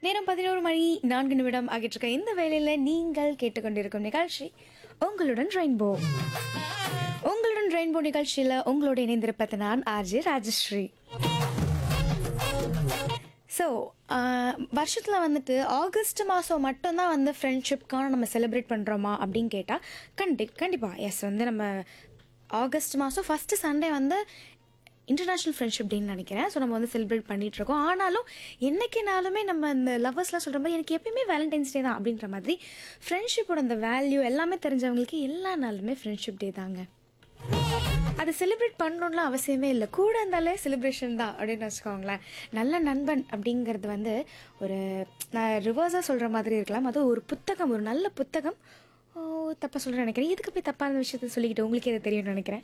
நேரம் பதினோரு மணி நான்கு நிமிடம் ஆகிட்டு இருக்க இந்த வேளையில நீங்கள் கேட்டுக்கொண்டிருக்கும் நிகழ்ச்சி உங்களுடன் ரெயின்போ உங்களுடன் ரெயின்போ நிகழ்ச்சியில உங்களோட இணைந்திருப்பது நான் ஆர்ஜே ராஜஸ்ரீ ஸோ வருஷத்தில் வந்துட்டு ஆகஸ்ட் மாதம் மட்டும்தான் வந்து ஃப்ரெண்ட்ஷிப்க்கான நம்ம செலிப்ரேட் பண்ணுறோமா அப்படின்னு கேட்டால் கண்டி கண்டிப்பாக எஸ் வந்து நம்ம ஆகஸ்ட் மாதம் ஃபஸ்ட்டு சண்டே வந்து இன்டர்நேஷ்னல் ஃப்ரெண்ட்ஷிப் டேன்னு நினைக்கிறேன் ஸோ நம்ம வந்து செலிப்ரேட் பண்ணிட்டு இருக்கோம் ஆனாலும் என்னைக்குனாலுமே நம்ம இந்த லவ்வர்ஸ்லாம் சொல்கிற மாதிரி எனக்கு எப்பயுமே வேலண்டைன்ஸ் டே தான் அப்படின்ற மாதிரி ஃப்ரெண்ட்ஷிப்போட அந்த வேல்யூ எல்லாமே தெரிஞ்சவங்களுக்கு எல்லா நாளுமே ஃப்ரெண்ட்ஷிப் டே தாங்க அது செலிப்ரேட் பண்ணணும்லாம் அவசியமே இல்லை கூட இருந்தாலே செலிப்ரேஷன் தான் அப்படின்னு வச்சுக்கோங்களேன் நல்ல நண்பன் அப்படிங்கிறது வந்து ஒரு நான் ரிவர்ஸாக சொல்கிற மாதிரி இருக்கலாம் அது ஒரு புத்தகம் ஒரு நல்ல புத்தகம் ஓ தப்பாக சொல்கிறேன் நினைக்கிறேன் இதுக்கு போய் தப்பான விஷயத்த சொல்லிக்கிட்டு உங்களுக்கு எது தெரியும்னு நினைக்கிறேன்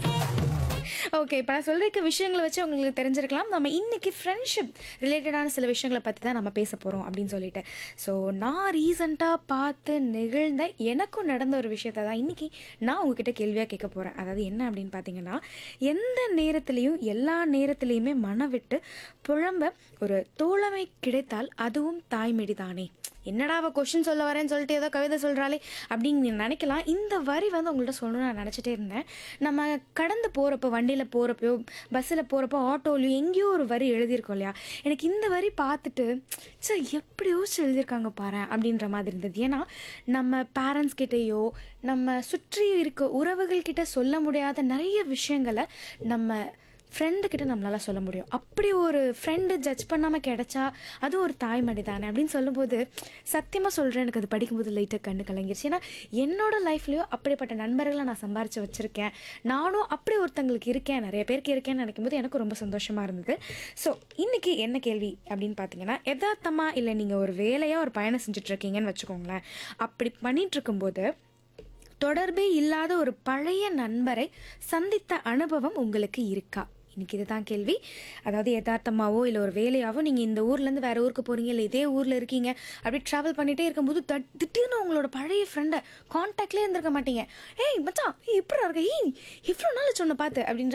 ஓகே இப்போ நான் சொல்லிருக்க விஷயங்களை வச்சு உங்களுக்கு தெரிஞ்சிருக்கலாம் நம்ம இன்னைக்கு ஃப்ரெண்ட்ஷிப் ரிலேட்டடான சில விஷயங்களை பற்றி தான் நம்ம பேச போகிறோம் அப்படின்னு சொல்லிட்டு ஸோ நான் ரீசண்டாக பார்த்து நிகழ்ந்த எனக்கும் நடந்த ஒரு விஷயத்தை தான் இன்னைக்கு நான் உங்ககிட்ட கேள்வியாக கேட்க போகிறேன் அதாவது என்ன அப்படின்னு பார்த்தீங்கன்னா எந்த நேரத்துலையும் எல்லா நேரத்துலையுமே மனம் விட்டு புழம்ப ஒரு தோழமை கிடைத்தால் அதுவும் தாய்மொழி தானே என்னடா அவள் கொஷின் சொல்ல வரேன்னு சொல்லிட்டு ஏதோ கவிதை சொல்கிறாளே அப்படின்னு நீ நினைக்கலாம் இந்த வரி வந்து உங்கள்கிட்ட சொல்லணும்னு நான் நினச்சிட்டே இருந்தேன் நம்ம கடந்து போகிறப்போ வண்டியில் போகிறப்போ பஸ்ஸில் போகிறப்போ ஆட்டோலையும் எங்கேயோ ஒரு வரி எழுதியிருக்கோம் இல்லையா எனக்கு இந்த வரி பார்த்துட்டு சார் எப்படி யோசிச்சு எழுதியிருக்காங்க பாரு அப்படின்ற மாதிரி இருந்தது ஏன்னா நம்ம பேரண்ட்ஸ் கிட்டேயோ நம்ம சுற்றி இருக்க உறவுகள் கிட்ட சொல்ல முடியாத நிறைய விஷயங்களை நம்ம ஃப்ரெண்டு கிட்ட நம்மளால சொல்ல முடியும் அப்படி ஒரு ஃப்ரெண்டு ஜட்ஜ் பண்ணாமல் கிடைச்சா அது ஒரு தாய்மடி தானே அப்படின்னு சொல்லும்போது சத்தியமாக சொல்கிறேன் எனக்கு அது படிக்கும்போது லைட்டாக கண்ணு கலங்கிருச்சு ஏன்னா என்னோட லைஃப்லேயும் அப்படிப்பட்ட நண்பர்களை நான் சம்பாரித்து வச்சுருக்கேன் நானும் அப்படி ஒருத்தங்களுக்கு இருக்கேன் நிறைய பேருக்கு இருக்கேன்னு நினைக்கும் போது எனக்கு ரொம்ப சந்தோஷமாக இருந்தது ஸோ இன்றைக்கி என்ன கேள்வி அப்படின்னு பார்த்தீங்கன்னா எதார்த்தமாக இல்லை நீங்கள் ஒரு வேலையாக ஒரு பயணம் செஞ்சுட்ருக்கீங்கன்னு வச்சுக்கோங்களேன் அப்படி பண்ணிட்டு இருக்கும்போது தொடர்பே இல்லாத ஒரு பழைய நண்பரை சந்தித்த அனுபவம் உங்களுக்கு இருக்கா இன்னைக்கு இதுதான் கேள்வி அதாவது யதார்த்தமாவோ இல்லை ஒரு வேலையாவோ நீங்கள் இந்த ஊர்லேருந்து வேற ஊருக்கு போகிறீங்க இல்லை இதே ஊரில் இருக்கீங்க அப்படி ட்ராவல் பண்ணிகிட்டே இருக்கும்போது தட் திடீர்னு உங்களோட பழைய ஃப்ரெண்டை காண்டாக்ட்லேயே இருந்திருக்க மாட்டீங்க ஏய் மச்சான் ஏய், எப்படிடா இருக்க ஏய் இவ்வளோ நாள் சொன்ன பார்த்து அப்படின்ற